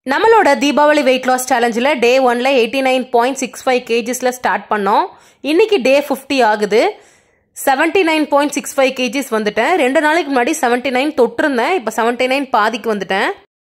நம்மளோட Deepavali weight loss சேலஞ்சில் day ஒன்ல eighty nine point six five கேஜிஸில் ஸ்டார்ட் பண்ணோம் இன்னைக்கு டே ஃபிஃப்டி ஆகுது seventy nine point six five KGs வந்துட்டேன் ரெண்டு நாளைக்கு முன்னாடி செவன்ட்டி நைன் தொட்டிருந்தேன் இப்போ செவன்ட்டி நைன் பாதிக்கு வந்துட்டேன்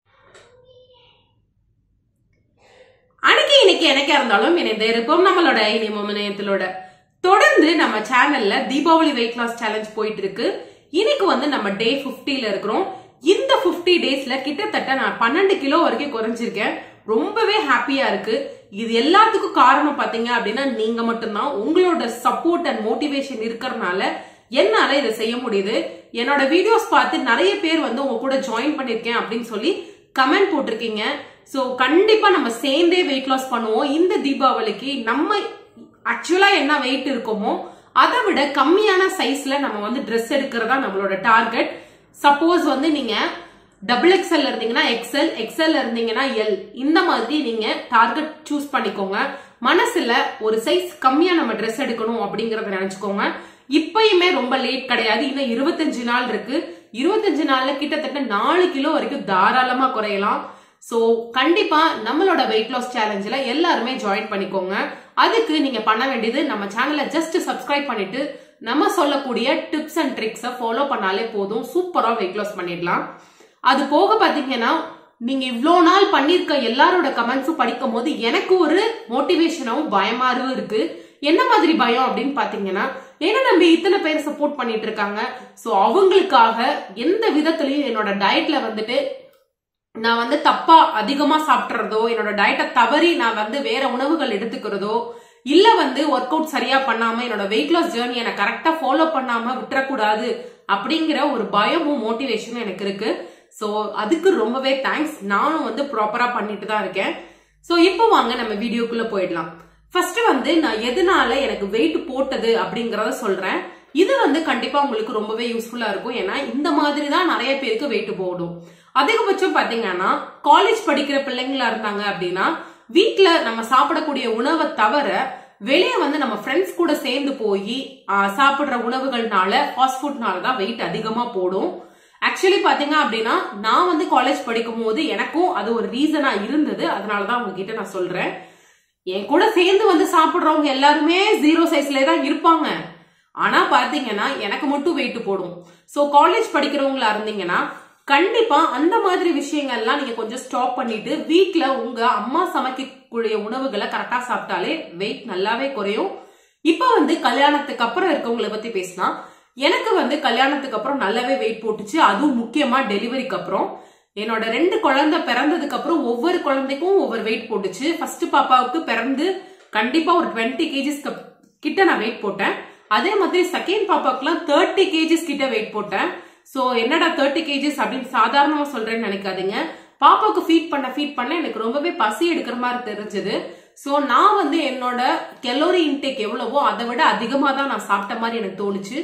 அன்னைக்கு இன்னைக்கு எனக்கா இருந்தாலும் இணைந்த இருப்போம் நம்மளோட இனிமம் இணையத்திலோட தொடர்ந்து நம்ம சேனல்ல தீபாவளி வெயிட் லாஸ் சேலஞ்ச் போயிட்டு இருக்கு இன்னைக்கு வந்து நம்ம டே 50ல இருக்கிறோம் இந்த 50 டேஸ்ல கிட்டத்தட்ட நான் பன்னெண்டு கிலோ வரைக்கும் குறைஞ்சிருக்கேன் ரொம்பவே ஹாப்பியா இருக்கு இது எல்லாத்துக்கும் காரணம் பாத்தீங்க அப்படின்னா நீங்க மட்டும்தான் உங்களோட சப்போர்ட் அண்ட் மோட்டிவேஷன் இருக்கறனால என்னால இதை செய்ய முடியுது என்னோட வீடியோஸ் பார்த்து நிறைய பேர் வந்து உங்க கூட ஜாயின் பண்ணிருக்கேன் அப்படின்னு சொல்லி கமெண்ட் போட்டிருக்கீங்க சோ கண்டிப்பா நம்ம சேர்ந்தே வெயிட் லாஸ் பண்ணுவோம் இந்த தீபாவளிக்கு நம்ம ஆக்சுவலா என்ன வெயிட் இருக்கோமோ அதை விட கம்மியான சைஸ்ல நம்ம வந்து ட்ரெஸ் எடுக்கிறதா நம்மளோட டார்கெட் சப்போஸ் வந்து நீங்க டபுள் எக்ஸ்எல் இருந்தீங்கன்னா எக்ஸ்எல் எக்ஸ்எல் இருந்தீங்கன்னா எல் இந்த மாதிரி நீங்க டார்கெட் சூஸ் பண்ணிக்கோங்க மனசுல ஒரு சைஸ் கம்மியா நம்ம ட்ரெஸ் எடுக்கணும் அப்படிங்கறத நினைச்சுக்கோங்க இப்பயுமே ரொம்ப லேட் கிடையாது இன்னும் இருபத்தஞ்சு நாள் இருக்கு இருபத்தஞ்சு நாள்ல கிட்டத்தட்ட நாலு கிலோ வரைக்கும் தாராளமா குறையலாம் சோ கண்டிப்பா நம்மளோட வெயிட் லாஸ் சேலஞ்சில் எல்லாருமே ஜாயின் பண்ணிக்கோங்க அதுக்கு நீங்க பண்ண வேண்டியது நம்ம சேனலை ஜஸ்ட் சப்ஸ்கிரைப் பண்ணிட்டு நம்ம சொல்லக்கூடிய டிப்ஸ் அண்ட் ட்ரிக்ஸை ஃபாலோ பண்ணாலே போதும் சூப்பரா வெயிட் லாஸ் பண்ணிடலாம் அது போக பாத்தீங்கன்னா நீங்க இவ்வளோ நாள் பண்ணிருக்க எல்லாரோட கமெண்ட்ஸும் படிக்கும் போது எனக்கு ஒரு மோட்டிவேஷனாவும் பயமாவும் இருக்கு என்ன மாதிரி பயம் அப்படின்னு பாத்தீங்கன்னா ஏன்னா நம்ம இத்தனை பேர் சப்போர்ட் பண்ணிட்டு இருக்காங்க சோ அவங்களுக்காக எந்த விதத்திலையும் என்னோட டயட்ல வந்துட்டு நான் வந்து தப்பா அதிகமா சாப்பிட்றதோ என்னோட டயட்டை தவறி நான் வந்து வேற உணவுகள் எடுத்துக்கிறதோ இல்ல வந்து ஒர்க் அவுட் சரியா பண்ணாம என்னோட வெயிட் லாஸ் ஜேர்னியை நான் கரெக்டா ஃபாலோ பண்ணாம விட்டுறக்கூடாது அப்படிங்கிற ஒரு பயமும் மோட்டிவேஷனும் எனக்கு இருக்கு சோ அதுக்கு ரொம்பவே தேங்க்ஸ் நானும் வந்து ப்ராப்பரா பண்ணிட்டு தான் இருக்கேன் சோ இப்போ வாங்க நம்ம வீடியோக்குள்ள போயிடலாம் ஃபர்ஸ்ட் வந்து நான் எதனால எனக்கு வெயிட் போட்டது அப்படிங்கறத சொல்றேன் இது வந்து கண்டிப்பா உங்களுக்கு ரொம்பவே யூஸ்ஃபுல்லா இருக்கும் ஏன்னா இந்த மாதிரி தான் நிறைய பேருக்கு வெயிட் போடும் அதிகபட்சம் பாத்தீங்கன்னா காலேஜ் படிக்கிற பிள்ளைங்களா இருந்தாங்க அப்படின்னா வீட்ல நம்ம சாப்பிடக்கூடிய உணவை தவிர வெளியே வந்து நம்ம ஃப்ரெண்ட்ஸ் கூட சேர்ந்து போய் சாப்பிடுற உணவுகள்னால ஃபாஸ்ட் ஃபுட்னால தான் வெயிட் அதிகமா போடும் ஆக்சுவலி பாத்தீங்க அப்படின்னா நான் வந்து காலேஜ் படிக்கும் போது எனக்கும் அது ஒரு ரீசனா இருந்தது அதனாலதான் உங்ககிட்ட நான் சொல்றேன் என் கூட சேர்ந்து வந்து சாப்பிடுறவங்க எல்லாருமே ஜீரோ சைஸ்ல தான் இருப்பாங்க ஆனா பாத்தீங்கன்னா எனக்கு மட்டும் வெயிட் போடும் சோ காலேஜ் படிக்கிறவங்களா இருந்தீங்கன்னா கண்டிப்பா அந்த மாதிரி விஷயங்கள்லாம் நீங்க கொஞ்சம் ஸ்டாப் பண்ணிட்டு வீட்ல உங்க அம்மா சமைக்கக்கூடிய உணவுகளை கரெக்டா சாப்பிட்டாலே வெயிட் நல்லாவே குறையும் இப்ப வந்து கல்யாணத்துக்கு அப்புறம் இருக்கவங்களை பத்தி பேசினா எனக்கு வந்து கல்யாணத்துக்கு அப்புறம் நல்லாவே வெயிட் போட்டுச்சு அதுவும் முக்கியமா டெலிவரிக்கு அப்புறம் என்னோட ரெண்டு குழந்தை பிறந்ததுக்கு அப்புறம் ஒவ்வொரு குழந்தைக்கும் ஒவ்வொரு வெயிட் போட்டுச்சு ஃபர்ஸ்ட் பாப்பாவுக்கு பிறந்து கண்டிப்பா ஒரு டுவெண்ட்டி கேஜிஸ் கிட்ட நான் வெயிட் போட்டேன் அதே மாதிரி செகண்ட் பாப்பாக்குலாம் தேர்ட்டி கேஜிஸ் கிட்ட வெயிட் போட்டேன் சோ என்னடா தேர்ட்டி கேஜிஸ் அப்படின்னு சாதாரணமா சொல்றேன்னு நினைக்காதீங்க பாப்பாவுக்கு ஃபீட் பண்ண ஃபீட் பண்ண எனக்கு ரொம்பவே பசி எடுக்கிற மாதிரி தெரிஞ்சது சோ நான் வந்து என்னோட கெலோரி இன்டேக் எவ்வளவோ அதை விட அதிகமா தான் நான் சாப்பிட்ட மாதிரி எனக்கு தோணுச்சு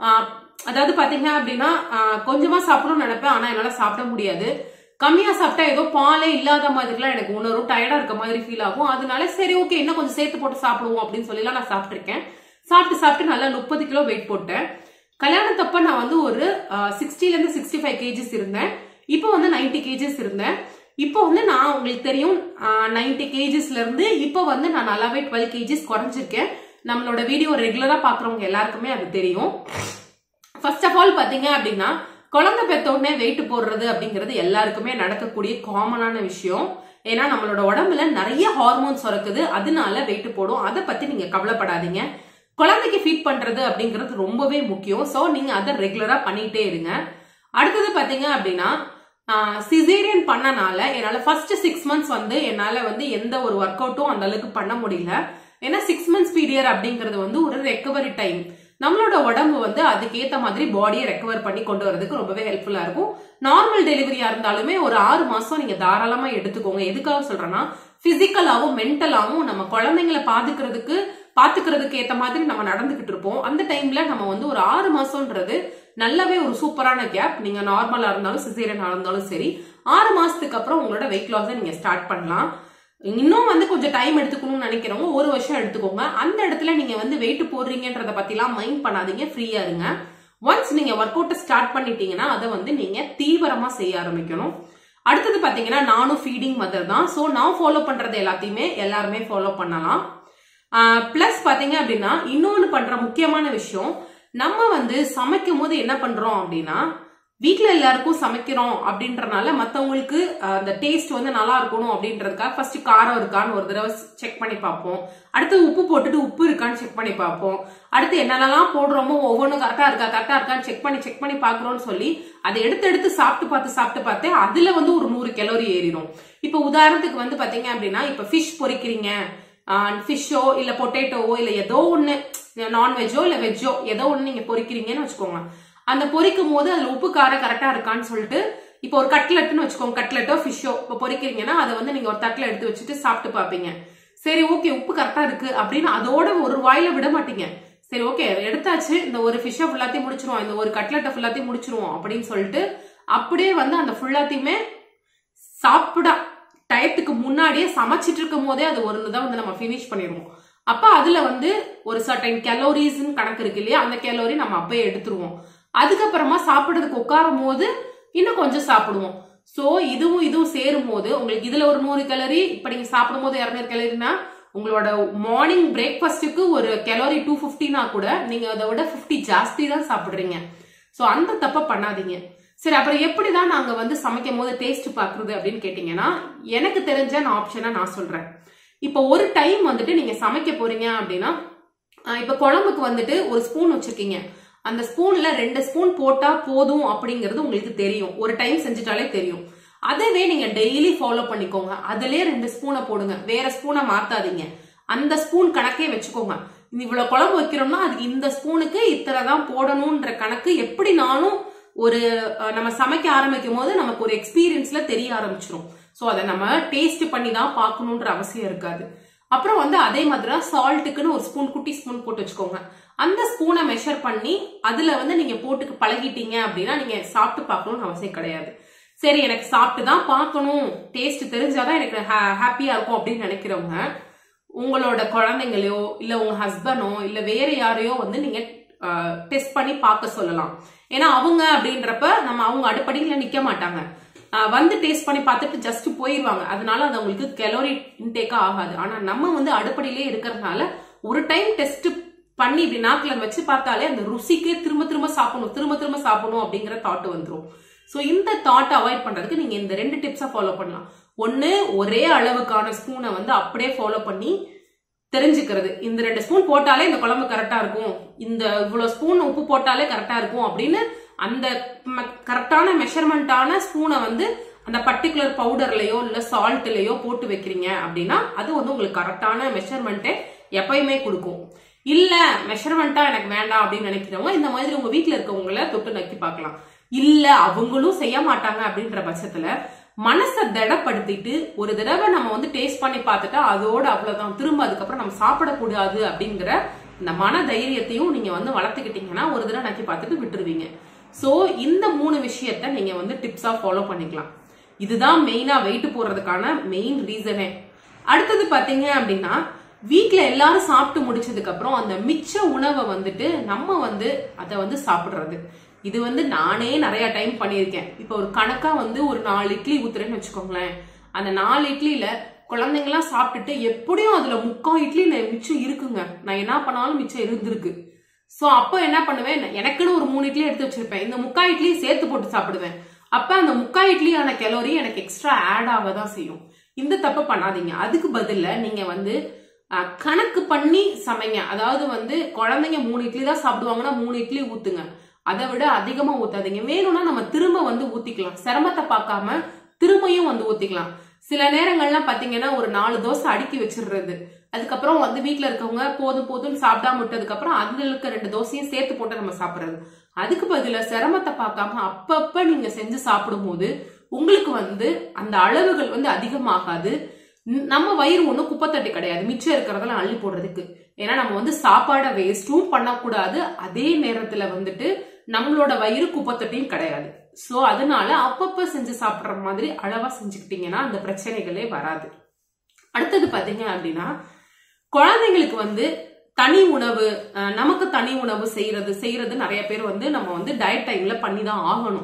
அதாவது பாத்தீங்க அப்படின்னா கொஞ்சமா சாப்பிடணும்னு நினைப்பேன் ஆனா என்னால சாப்பிட முடியாது கம்மியா சாப்பிட்டா ஏதோ பாலே இல்லாத மாதிரிலாம் எனக்கு உணரும் டயர்டா இருக்க மாதிரி ஃபீல் ஆகும் அதனால சரி ஓகே இன்னும் கொஞ்சம் சேர்த்து போட்டு சாப்பிடுவோம் அப்படின்னு சொல்லிலாம் நான் சாப்பிட்டிருக்கேன் சாப்பிட்டு சாப்பிட்டு நல்லா முப்பது கிலோ வெயிட் போட்டேன் கல்யாணத்தப்ப நான் வந்து ஒரு சிக்ஸ்டில இருந்து சிக்ஸ்டி ஃபைவ் கேஜிஸ் இருந்தேன் இப்போ வந்து நைன்டி கேஜிஸ் இருந்தேன் இப்போ வந்து நான் உங்களுக்கு தெரியும் நைன்டி கேஜிஸ்ல இருந்து இப்போ வந்து நான் நல்லாவே டுவெல் கேஜிஸ் குறைஞ்சிருக்கேன் நம்மளோட வீடியோ ரெகுலரா பாக்குறவங்க எல்லாருக்குமே அது தெரியும் ஃபர்ஸ்ட் ஆஃப் ஆல் பாத்தீங்க அப்படின்னா குழந்தை பெத்த உடனே வெயிட் போடுறது அப்படிங்கிறது எல்லாருக்குமே நடக்கக்கூடிய காமனான விஷயம் ஏன்னா நம்மளோட உடம்புல நிறைய ஹார்மோன்ஸ் சுரக்குது அதனால வெயிட் போடும் அதை பத்தி நீங்க கவலைப்படாதீங்க குழந்தைக்கு ஃபீட் பண்றது அப்படிங்கிறது ரொம்பவே முக்கியம் ஸோ நீங்க அதை ரெகுலரா பண்ணிட்டே இருங்க அடுத்தது பாத்தீங்க அப்படின்னா சிசேரியன் பண்ணனால என்னால ஃபர்ஸ்ட் சிக்ஸ் மந்த்ஸ் வந்து என்னால வந்து எந்த ஒரு ஒர்க் அவுட்டும் அந்த அளவுக்கு பண்ண முடியல ஏன்னா சிக்ஸ் மந்த்ஸ் பீரியட் அப்படிங்கிறது வந்து ஒரு ரெக்கவரி டைம் நம்மளோட உடம்பு வந்து அதுக்கேத்த மாதிரி பாடியை ரெக்கவர் பண்ணி கொண்டு வரதுக்கு ரொம்பவே ஹெல்ப்ஃபுல்லா இருக்கும் நார்மல் டெலிவரியா இருந்தாலுமே ஒரு ஆறு மாசம் நீங்க தாராளமா எடுத்துக்கோங்க எதுக்காக சொல்றேன்னா பிசிக்கலாவும் மென்டலாவும் நம்ம குழந்தைங்களை பாத்துக்கிறதுக்கு பாத்துக்கிறதுக்கு ஏத்த மாதிரி நம்ம நடந்துகிட்டு இருப்போம் அந்த டைம்ல நம்ம வந்து ஒரு ஆறு மாசம்ன்றது நல்லாவே ஒரு சூப்பரான கேப் நீங்க நார்மலா இருந்தாலும் சிசேரியனா இருந்தாலும் சரி ஆறு மாசத்துக்கு அப்புறம் உங்களோட வெயிட் லாஸை நீங்க ஸ்டார்ட் பண்ணலாம் இன்னும் வந்து கொஞ்சம் டைம் எடுத்துக்கணும்னு நினைக்கிறவங்க ஒரு வருஷம் எடுத்துக்கோங்க அந்த இடத்துல நீங்க வந்து வெயிட் போடுறீங்கன்றத பத்திலாம் மைண்ட் பண்ணாதீங்க ஃப்ரீயா இருங்க ஒன்ஸ் நீங்க ஒர்க் அவுட் ஸ்டார்ட் பண்ணிட்டீங்கன்னா அதை வந்து நீங்க தீவிரமா செய்ய ஆரம்பிக்கணும் அடுத்தது பாத்தீங்கன்னா நானும் ஃபீடிங் மதர் தான் ஸோ நான் ஃபாலோ பண்றது எல்லாத்தையுமே எல்லாருமே ஃபாலோ பண்ணலாம் பிளஸ் பாத்தீங்க அப்படின்னா இன்னொன்னு பண்ற முக்கியமான விஷயம் நம்ம வந்து சமைக்கும் போது என்ன பண்றோம் அப்படின்னா வீட்ல எல்லாருக்கும் சமைக்கிறோம் அப்படின்றனால மத்தவங்களுக்கு அஹ், அந்த டேஸ்ட் வந்து நல்லா இருக்கணும் அப்படின்றதுக்காக ஃபர்ஸ்ட் காரம் இருக்கான்னு ஒரு தடவை செக் பண்ணி பார்ப்போம் அடுத்து உப்பு போட்டுட்டு உப்பு இருக்கான்னு செக் பண்ணி பார்ப்போம் அடுத்து என்னென்னலாம் போடுறோமோ ஒவ்வொன்றும் கரெக்டா இருக்கா கரெக்டா இருக்கான்னு செக் பண்ணி செக் பண்ணி பாக்குறோம்னு சொல்லி அதை எடுத்து எடுத்து சாப்பிட்டு பார்த்து சாப்பிட்டு பார்த்து அதுல வந்து ஒரு நூறு கலோரி ஏறிடும் இப்போ உதாரணத்துக்கு வந்து பாத்தீங்க அப்படின்னா இப்ப ஃபிஷ் பொரிக்கிறீங்க ஃபிஷ்ஷோ இல்ல பொட்டேட்டோவோ இல்ல ஏதோ ஒண்ணு நான்வெஜ்ஜோ இல்ல வெஜ்ஜோ ஏதோ ஒண்ணு நீங்க பொரிக்கிறீங்கன்னு வச்சுக்கோங்க அந்த பொரிக்கும் போது அதுல உப்பு காரம் கரெக்டா இருக்கான்னு சொல்லிட்டு இப்போ ஒரு கட்லெட்னு வச்சுக்கோங்க கட்லெட்டோ ஃபிஷ்ஷோ இப்போ பொரிக்கிறீங்கன்னா அதை வந்து நீங்க ஒரு தட்டுல எடுத்து வச்சுட்டு சாப்பிட்டு பாப்பீங்க சரி ஓகே உப்பு கரெக்டா இருக்கு அப்படின்னு அதோட ஒரு வாயில விட மாட்டீங்க சரி ஓகே எடுத்தாச்சு இந்த ஒரு ஃபிஷ்ஷை ஃபுல்லாத்தையும் முடிச்சிருவோம் இந்த ஒரு கட்லெட்டை ஃபுல்லாத்தையும் முடிச்சிருவோம் அப்படின்னு சொல்லிட்டு அப்படியே வந்து அந்த ஃபுல்லாத்தையுமே சாப்பிட டயத்துக்கு முன்னாடியே சமைச்சிட்டு இருக்கும் போதே அது ஒரு தான் வந்து நம்ம ஃபினிஷ் பண்ணிடுவோம் அப்ப அதுல வந்து ஒரு சர்டைன் கலோரிஸ்ன்னு கணக்கு இருக்கு இல்லையா அந்த கலோரி நம்ம அப்பயே எடுத்துருவோம் அதுக்கப்புறமா சாப்பிடுறதுக்கு உட்காரும் போது இன்னும் கொஞ்சம் சாப்பிடுவோம் சோ இதுவும் இதுவும் சேரும் போது உங்களுக்கு இதுல ஒரு நூறு கலரி இப்ப நீங்க சாப்பிடும் போது இரநூறு கலரினா உங்களோட மார்னிங் பிரேக்ஃபாஸ்ட்டுக்கு ஒரு கலோரி டூ ஃபிஃப்டினா கூட நீங்க அதை விட ஃபிஃப்டி ஜாஸ்தி தான் சாப்பிடுறீங்க சோ அந்த தப்ப பண்ணாதீங்க சரி அப்புறம் எப்படிதான் நாங்க வந்து சமைக்கும் போது டேஸ்ட் பாக்குறது அப்படின்னு கேட்டீங்கன்னா எனக்கு தெரிஞ்ச நான் ஆப்ஷனை நான் சொல்றேன் இப்போ ஒரு டைம் வந்துட்டு நீங்க சமைக்க போறீங்க அப்படின்னா ஆஹ் இப்ப குழம்புக்கு வந்துட்டு ஒரு ஸ்பூன் வச்சிருக்கீங்க அந்த ஸ்பூன்ல ரெண்டு ஸ்பூன் போட்டா போதும் அப்படிங்கிறது உங்களுக்கு தெரியும் ஒரு டைம் செஞ்சுட்டாலே தெரியும் அதவே நீங்க டெய்லி ஃபாலோ பண்ணிக்கோங்க அதுலயே ரெண்டு ஸ்பூனை போடுங்க வேற ஸ்பூனை மாத்தாதீங்க அந்த ஸ்பூன் கணக்கே வச்சுக்கோங்க இவ்வளவு குழம்பு வைக்கிறோம்னா அதுக்கு இந்த ஸ்பூனுக்கு இத்தனை தான் போடணும்ன்ற கணக்கு எப்படி நானும் ஒரு அஹ், நம்ம சமைக்க ஆரம்பிக்கும் போது நமக்கு ஒரு எக்ஸ்பீரியன்ஸ்ல தெரிய ஆரம்பிச்சிரும் சோ அதை நம்ம டேஸ்ட் பண்ணி தான் பார்க்கணுன்ற அவசியம் இருக்காது அப்புறம் வந்து அதே மாதிரி சால்ட்டுக்குன்னு ஒரு ஸ்பூன் குட்டி ஸ்பூன் போட்டு வச்சுக்கோங்க அந்த ஸ்பூனை மெஷர் பண்ணி அதுல வந்து நீங்க போட்டு பழகிட்டீங்க அப்படின்னா நீங்க சாப்பிட்டு பார்க்கணும்னு அவசியம் கிடையாது சரி எனக்கு சாப்பிட்டு தான் பார்க்கணும் டேஸ்ட் தெரிஞ்சாதான் எனக்கு ஹாப்பியா இருக்கும் அப்படின்னு நினைக்கிறவங்க உங்களோட குழந்தைங்களையோ இல்ல உங்க ஹஸ்பண்டோ இல்ல வேற யாரையோ வந்து நீங்க டெஸ்ட் பண்ணி பார்க்க சொல்லலாம் ஏன்னா அவங்க அப்படின்றப்ப நம்ம அவங்க அடுப்படியில நிக்க மாட்டாங்க ஆஹ் வந்து டேஸ்ட் பண்ணி பார்த்துட்டு ஜஸ்ட் போயிடுவாங்க அதனால அது அவங்களுக்கு கலோரி இன்டேக்கா ஆகாது ஆனா நம்ம வந்து அடுப்படியிலே இருக்கிறதுனால ஒரு டைம் டெஸ்ட் பண்ணி இப்படி நாக்குல வச்சு பார்த்தாலே அந்த ருசிக்கே திரும்ப திரும்ப சாப்பிடணும் திரும்ப திரும்ப சாப்பிடணும் அப்படிங்கிற தாட் வந்துரும் சோ இந்த தாட் அவாய்ட் பண்றதுக்கு நீங்க இந்த ரெண்டு டிப்ஸை ஃபாலோ பண்ணலாம் ஒன்னு ஒரே அளவுக்கான ஸ்பூனை வந்து அப்படியே ஃபாலோ பண்ணி தெரிஞ்சுக்கிறது இந்த ரெண்டு ஸ்பூன் போட்டாலே இந்த குழம்பு கரெக்டா இருக்கும் இந்த இவ்வளவு ஸ்பூன் உப்பு போட்டாலே கரெக்டா இருக்கும் அப்படின்னு அந்த கரெக்டான மெஷர்மெண்டான ஸ்பூனை வந்து அந்த பர்டிகுலர் பவுடர்லயோ இல்ல சால்ட்லயோ போட்டு வைக்கிறீங்க அப்படின்னா அது வந்து உங்களுக்கு கரெக்டான மெஷர்மெண்ட்டை எப்பயுமே கொடுக்கும் இல்ல மெஷர்மெண்டா எனக்கு வேண்டாம் அப்படின்னு நினைக்கிறவங்க இந்த மாதிரி உங்க வீட்ல இருக்கவங்கள தொட்டு நக்கி பார்க்கலாம் இல்ல அவங்களும் செய்ய மாட்டாங்க அப்படின்ற பட்சத்துல மனசை திடப்படுத்திட்டு ஒரு தடவை நம்ம வந்து டேஸ்ட் பண்ணி பார்த்துட்டா அதோட அவ்வளவுதான் திரும்ப அதுக்கப்புறம் நம்ம சாப்பிடக்கூடாது அப்படிங்கிற இந்த மன தைரியத்தையும் நீங்க வந்து வளர்த்துக்கிட்டீங்கன்னா ஒரு தடவை நக்கி பார்த்துட்டு விட்டுருவீங்க சோ இந்த மூணு விஷயத்த நீங்க வந்து டிப்ஸா ஃபாலோ பண்ணிக்கலாம் இதுதான் மெயினா வெயிட் போடுறதுக்கான மெயின் ரீசனே அடுத்தது பாத்தீங்க அப்படின்னா வீட்ல எல்லாரும் சாப்பிட்டு முடிச்சதுக்கு அப்புறம் அந்த மிச்ச உணவை வந்துட்டு நம்ம வந்து அதை வந்து சாப்பிடுறது இது வந்து நானே நிறைய டைம் பண்ணியிருக்கேன் இப்போ ஒரு கணக்கா வந்து ஒரு நாலு இட்லி ஊத்துறேன்னு வச்சுக்கோங்களேன் அந்த நாலு இட்லியில குழந்தைங்கலாம் சாப்பிட்டுட்டு எப்படியும் அதுல முக்கால் இட்லி நெ- மிச்சம் இருக்குங்க நான் என்ன பண்ணாலும் மிச்சம் இருந்திருக்கு சோ அப்போ என்ன பண்ணுவேன் எனக்குன்னு ஒரு மூணு இட்லி எடுத்து வச்சிருப்பேன் இந்த முக்கா இட்லி சேர்த்து போட்டு சாப்பிடுவேன் அப்ப அந்த முக்கா இட்லியான கலோரி எனக்கு எக்ஸ்ட்ரா ஆட் ஆக தான் செய்யும் இந்த தப்பு பண்ணாதீங்க அதுக்கு பதில்ல நீங்க வந்து அஹ், கணக்கு பண்ணி சமைங்க அதாவது வந்து குழந்தைங்க மூணு இட்லி தான் சாப்பிடுவாங்கன்னா மூணு இட்லி ஊத்துங்க அதை விட அதிகமா ஊத்தாதீங்க வேணும்னா நம்ம திரும்ப வந்து ஊத்திக்கலாம் சிரமத்தை பார்க்காம திரும்பியும் வந்து ஊத்திக்கலாம் சில நேரங்கள்லாம் பாத்தீங்கன்னா ஒரு நாலு தோசை அடுக்கி வச்சிடுறது அதுக்கப்புறம் வந்து வீட்ல இருக்கவங்க போதும் போதும்னு சாப்பிடாம விட்டதுக்கு அப்புறம் அதுல இருக்க ரெண்டு தோசையும் சேர்த்து போட்டு நம்ம சாப்பிடுறது அதுக்கு பதிலா சிரமத்தை பார்க்காம அப்பப்ப நீங்க செஞ்சு சாப்பிடும்போது உங்களுக்கு வந்து அந்த அளவுகள் வந்து அதிகமாகாது ந- நம்ம வயிறு ஒண்ணும் குப்பைத்தட்டு கிடையாது மிச்சம் இருக்கிறதெல்லாம் அள்ளி போடுறதுக்கு ஏன்னா நம்ம வந்து சாப்பாடை வேஸ்டும் பண்ணக்கூடாது அதே நேரத்துல வந்துட்டு நம்மளோட வயிறு குப்பைத்தட்டையும் கிடையாது சோ அதனால அப்பப்ப செஞ்சு சாப்பிடுற மாதிரி அளவா செஞ்சுக்கிட்டீங்கன்னா அந்த பிரச்சனைகளே வராது அடுத்தது பாத்தீங்க அப்படின்னா குழந்தைங்களுக்கு வந்து தனி உணவு அஹ், நமக்கு தனி உணவு செய்யறது செய்யறது நிறைய பேர் வந்து நம்ம வந்து டயட் டைம்ல பண்ணி தான் ஆகணும்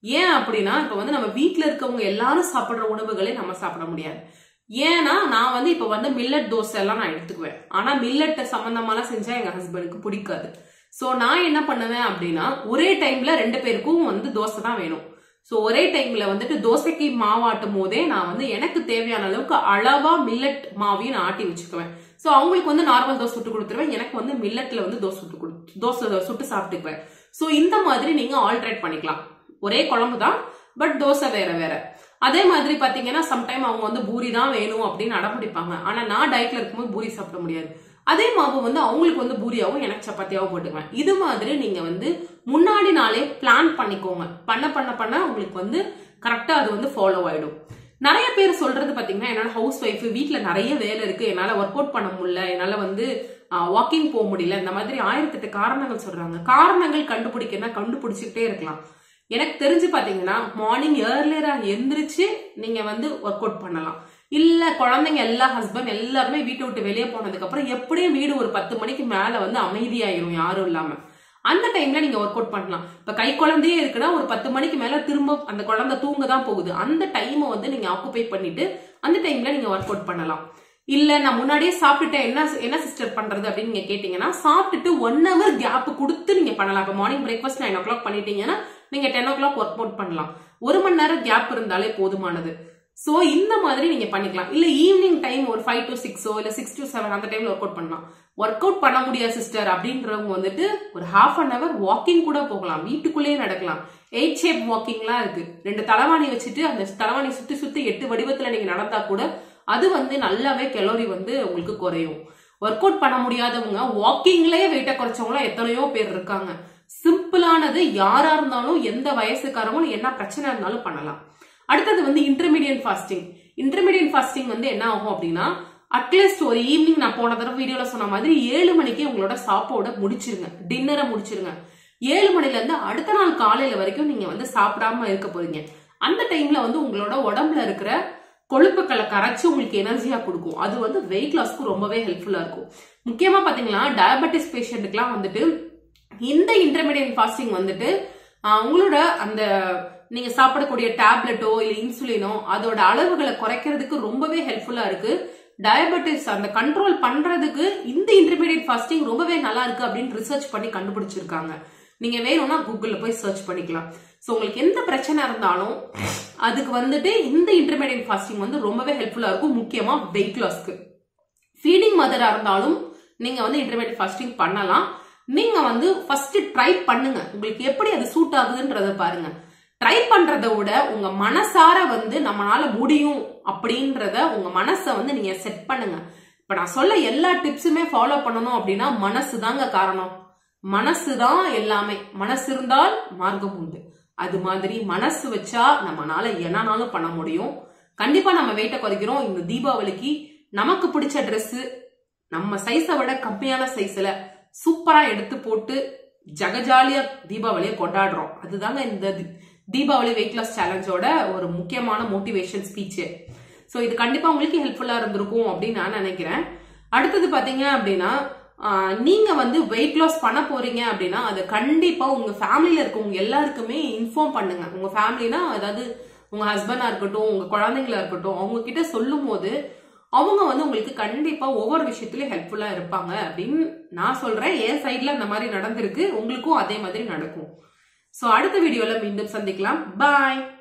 ஏன் அப்படின்னா இப்ப வந்து நம்ம வீட்ல இருக்கவங்க எல்லாரும் சாப்பிடுற உணவுகளை நம்ம சாப்பிட முடியாது ஏன்னா நான் வந்து இப்ப வந்து மில்லட் தோசை எல்லாம் நான் எடுத்துக்குவேன் ஆனா மில்லட் சம்பந்தமாலாம் செஞ்சா எங்க ஹஸ்பண்டுக்கு பிடிக்காது சோ நான் என்ன பண்ணுவேன் அப்படின்னா ஒரே டைம்ல ரெண்டு பேருக்கும் வந்து தோசை தான் வேணும் ஸோ ஒரே டைம்ல வந்துட்டு தோசைக்கு மாவாட்டும் போதே நான் வந்து எனக்கு தேவையான அளவுக்கு அளவா மில்லட் மாவையும் நான் ஆட்டி வச்சுக்குவேன் ஸோ அவங்களுக்கு வந்து நார்மல் தோசை சுட்டு கொடுத்துருவேன் எனக்கு வந்து மில்லட்ல வந்து தோசை சுட்டு கொடு தோசை சுட்டு சாப்பிட்டுக்குவேன் ஸோ இந்த மாதிரி நீங்க ஆல்ட்ரேட் பண்ணிக்கலாம் ஒரே குழம்பு தான் பட் தோசை வேற வேற அதே மாதிரி பாத்தீங்கன்னா சம்டைம் அவங்க வந்து பூரி தான் வேணும் அப்படின்னு அடம்பிடிப்பாங்க ஆனா நான் டயட்ல இருக்கும்போது பூரி சாப்பிட முடியாது அதே மாவு வந்து அவங்களுக்கு வந்து பூரியாவும் எனக்கு சப்பாத்தியாவும் போட்டுக்குவேன் இது மாதிரி நீங்க வந்து முன்னாடி நாளே பிளான் பண்ணிக்கோங்க பண்ண பண்ண பண்ண உங்களுக்கு வந்து கரெக்டா அது வந்து ஃபாலோ ஆயிடும் நிறைய பேர் சொல்றது பாத்தீங்கன்னா என்னோட ஹவுஸ் ஒய்ஃப் வீட்ல நிறைய வேலை இருக்கு என்னால ஒர்க் அவுட் பண்ண முடியல என்னால வந்து வாக்கிங் போக முடியல இந்த மாதிரி ஆயிரத்தெட்டு காரணங்கள் சொல்றாங்க காரணங்கள் கண்டுபிடிக்கனா கண்டுபிடிச்சிக்கிட்டே இருக்கலாம் எனக்கு தெரிஞ்சு பாத்தீங்கன்னா மார்னிங் ஏர்லியரா எந்திரிச்சு நீங்க வந்து ஒர்க் அவுட் பண்ணலாம் இல்ல குழந்தைங்க எல்லா ஹஸ்பண்ட் எல்லாருமே வீட்டை விட்டு வெளியே போனதுக்கு அப்புறம் எப்படியும் வீடு ஒரு பத்து மணிக்கு மேல வந்து அமைதியாயிரும் யாரும் இல்லாம அந்த டைம்ல நீங்க ஒர்க் அவுட் பண்ணலாம் இப்ப கை குழந்தையே இருக்குன்னா ஒரு பத்து மணிக்கு மேல திரும்ப அந்த குழந்தை தூங்க தான் போகுது அந்த டைமை வந்து நீங்க ஆக்குபை பண்ணிட்டு அந்த டைம்ல நீங்க ஒர்க் அவுட் பண்ணலாம் இல்ல நான் முன்னாடியே சாப்பிட்டுட்டேன் என்ன என்ன சிஸ்டர் பண்றது அப்படின்னு நீங்க கேட்டீங்கன்னா சாப்பிட்டுட்டு ஒன் ஹவர் கேப் கொடுத்து நீங்க பண்ணலாம் இப்போ morning breakfast nine o'clock பண்ணிட்டீங்கன்னா நீங்க ten o'clock work out பண்ணலாம் ஒரு மணி நேரம் கேப் இருந்தாலே போதுமானது சோ இந்த மாதிரி நீங்க பண்ணிக்கலாம் இல்ல ஈவினிங் டைம் ஒரு ஃபைவ் டு சிக்ஸோ இல்ல சிக்ஸ் டு செவன் அந்த டைம்ல ஒர்க் அவுட் பண்ணலாம் ஒர்க் அவுட் பண்ண முடியாது சிஸ்டர் அப்படின்றவங்க வந்துட்டு ஒரு ஹாஃப் அன் அவர் வாக்கிங் கூட போகலாம் வீட்டுக்குள்ளேயே நடக்கலாம் எயிட் ஷேப் வாக்கிங்லாம் இருக்கு ரெண்டு தலைவாணி வச்சுட்டு அந்த தலைவாணி சுத்தி சுத்தி எட்டு வடிவத்துல நீங்க நடந்தா கூட அது வந்து நல்லாவே கெலோரி வந்து உங்களுக்கு குறையும் ஒர்க் அவுட் பண்ண முடியாதவங்க வாக்கிங்லயே வெயிட்ட குறைச்சவங்களாம் எத்தனையோ பேர் இருக்காங்க சிம்பிளானது யாரா இருந்தாலும் எந்த வயசுக்காரங்களும் என்ன பிரச்சனை இருந்தாலும் பண்ணலாம் அடுத்தது வந்து இன்டர்மீடியட் ஃபாஸ்டிங் இன்டர்மீடியட் ஃபாஸ்டிங் வந்து என்ன ஆகும் அப்படின்னா அட்லீஸ்ட் ஒரு ஈவினிங் நான் போன தடவை வீடியோல சொன்ன மாதிரி ஏழு மணிக்கு உங்களோட சாப்பாட முடிச்சிருங்க டின்னரை முடிச்சிருங்க ஏழு மணில இருந்து அடுத்த நாள் காலையில வரைக்கும் நீங்க வந்து சாப்பிடாம இருக்க போறீங்க அந்த டைம்ல வந்து உங்களோட உடம்புல இருக்கிற கொழுப்புக்களை கரைச்சு உங்களுக்கு எனர்ஜியா கொடுக்கும் அது வந்து வெயிட் லாஸ்க்கு ரொம்பவே ஹெல்ப்ஃபுல்லா இருக்கும் முக்கியமா பாத்தீங்கன்னா டயபெட்டிஸ் பேஷண்ட்டுக்குலாம் வந்துட்டு இந்த இன்டர்மீடியட் ஃபாஸ்டிங் வந்துட்டு உங்களோட அந்த நீங்க சாப்பிடக்கூடிய டேப்லெட்டோ இல்ல இன்சுலினோ அதோட அளவுகளை குறைக்கிறதுக்கு ரொம்பவே ஹெல்ப்ஃபுல்லா இருக்கு டயபெட்டிஸ் அந்த கண்ட்ரோல் பண்றதுக்கு இந்த இன்டர்மீடியட் ஃபாஸ்டிங் ரொம்பவே நல்லா இருக்கு அப்படின்னு ரிசர்ச் பண்ணி கண்டுபிடிச்சிருக்காங்க நீங்க வேணும்னா கூகுள்ல போய் சர்ச் பண்ணிக்கலாம் ஸோ உங்களுக்கு எந்த பிரச்சனை இருந்தாலும் அதுக்கு வந்துட்டு இந்த இன்டர்மீடியட் ஃபாஸ்டிங் வந்து ரொம்பவே ஹெல்ப்ஃபுல்லா இருக்கும் முக்கியமா வெயிட் லாஸ்க்கு ஃபீடிங் மதரா இருந்தாலும் நீங்க வந்து இன்டர்மீடியட் ஃபாஸ்டிங் பண்ணலாம் நீங்க வந்து ஃபர்ஸ்ட் ட்ரை பண்ணுங்க உங்களுக்கு எப்படி அது சூட் ஆகுதுன்றத பாருங்க ட்ரை பண்றதை விட உங்க மனசார வந்து நம்மளால முடியும் அப்படின்றத உங்க மனசை வந்து நீங்க செட் பண்ணுங்க இப்ப நான் சொல்ல எல்லா டிப்ஸுமே ஃபாலோ பண்ணணும் அப்படின்னா மனசு தாங்க காரணம் மனசு தான் எல்லாமே மனசு இருந்தால் மார்க்கம் உண்டு அது மாதிரி மனசு வச்சா நம்மனால என்னனாலும் பண்ண முடியும் கண்டிப்பா நம்ம வெயிட்ட குறைக்கிறோம் இந்த தீபாவளிக்கு நமக்கு பிடிச்ச ட்ரெஸ் நம்ம சைஸை விட கம்மியான சைஸ்ல சூப்பரா எடுத்து போட்டு ஜகஜாலியா தீபாவளியை கொண்டாடுறோம் அதுதாங்க இந்த தீபாவளி வெயிட் லாஸ் சேலஞ்சோட ஒரு முக்கியமான மோட்டிவேஷன் ஸ்பீச் ஸோ இது கண்டிப்பா உங்களுக்கு ஹெல்ப்ஃபுல்லா இருந்திருக்கும் அப்படின்னு நான் நினைக்கிறேன் அடுத்தது பாத்தீங்க அப்படின்னா நீங்க வந்து வெயிட் லாஸ் பண்ண போறீங்க அப்படின்னா அது கண்டிப்பா உங்க ஃபேமிலியில இருக்கவங்க எல்லாருக்குமே இன்ஃபார்ம் பண்ணுங்க உங்க ஃபேமிலினா அதாவது உங்க ஹஸ்பண்டா இருக்கட்டும் உங்க குழந்தைங்களா இருக்கட்டும் அவங்க கிட்ட சொல்லும் போது அவங்க வந்து உங்களுக்கு கண்டிப்பா ஒவ்வொரு விஷயத்துலயும் ஹெல்ப்ஃபுல்லா இருப்பாங்க அப்படின்னு நான் சொல்றேன் என் சைட்ல அந்த மாதிரி நடந்திருக்கு உங்களுக்கும் அதே மாதிரி நடக்கும் ஸோ அடுத்த வீடியோல மீண்டும் சந்திக்கலாம் பாய்